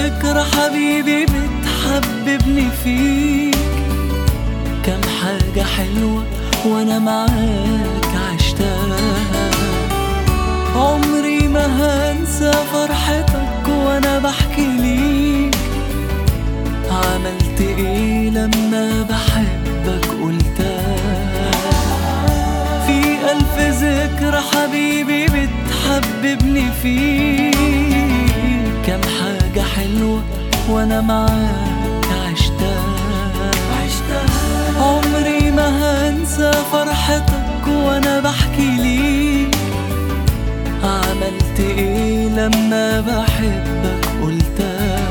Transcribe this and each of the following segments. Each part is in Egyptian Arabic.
ذكرى حبيبي بتحببني فيك كم حاجة حلوة وانا معاك عشتها عمري ما هنسى فرحتك وانا بحكي ليك عملت ايه لما بحبك قلتها في ألف ذكرى حبيبي بتحببني فيك كم حاجة حلوة وانا معاك عشتها عمري ما هنسى فرحتك وانا بحكي ليك عملت ايه لما بحبك قلتها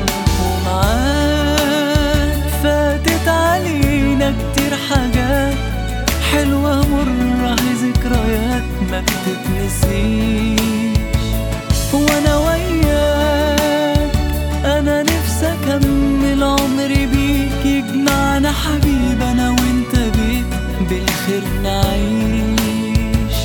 ومعاك فاتت علينا كتير حاجات حلوة مرة ذكريات ما بتتنسيش وانا وياك انا نفسي اكمل عمري بيك يجمعنا حبيب انا وانت بيك بالخير نعيش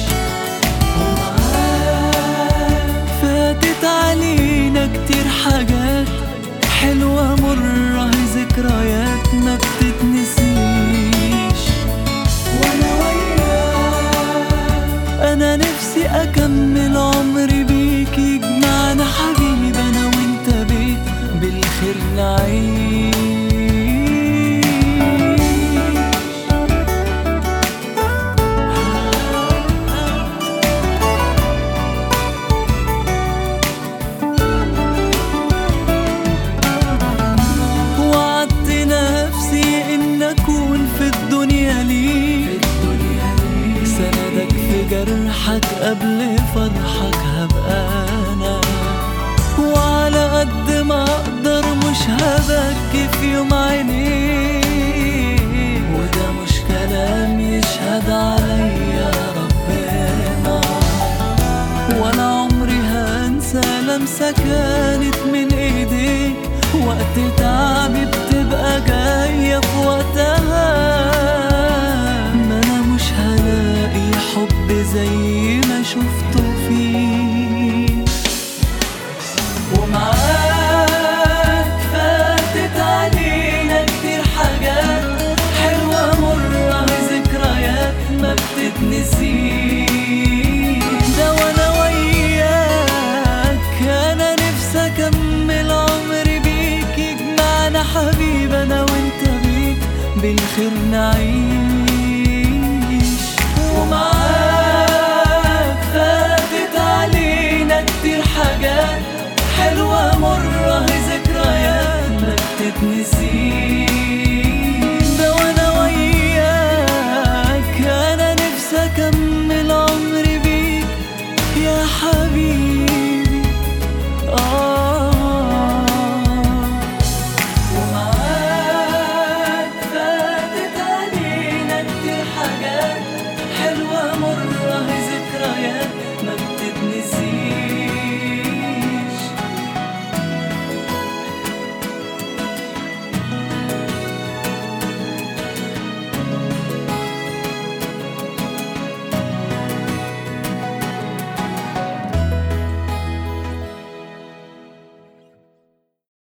ومعاك فاتت علينا كتير حاجات حلوة مرة ذكريات ما بتتنسيش وانا وياك انا نفسي اكمل عمري بيك يجمعنا حبيب انا وانت بيك بالخير نعيش وعدت نفسي ان اكون في الدنيا ليك سندك في جرحك قبل فرحك هبقى انا وعلى قد ما اقدر مش هبكي في يوم عينيك وده مش كلام يشهد عليا ربنا ولا عمري هنسى لمسة كانت من ايديك وقت تعبي بتبقى جاية في وقتها ما انا مش هلاقي حب زي ما شفته فيك ومعاك فاتت علينا كتير حاجات حلوة مرة ذكريات ما بتتنسيش ده وانا وياك انا نفسي اكمل عمري بيك يجمعنا حبيب انا وانت بيك بالخير نعيش ومعاك فاتت علينا كتير حاجات حلوة مرة ذكريات ما بتتنسيش